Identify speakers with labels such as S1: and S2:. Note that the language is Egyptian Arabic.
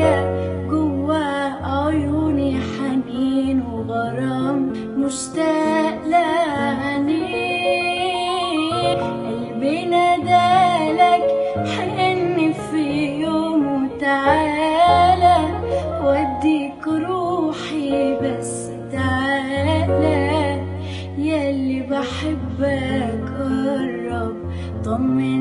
S1: حاجة جوا عيوني حنين وغرام مشتاق لعينيك قلبي نادالك حن في يوم وتعالى وديك روحي بس تعالى ياللي بحبك قرب طمن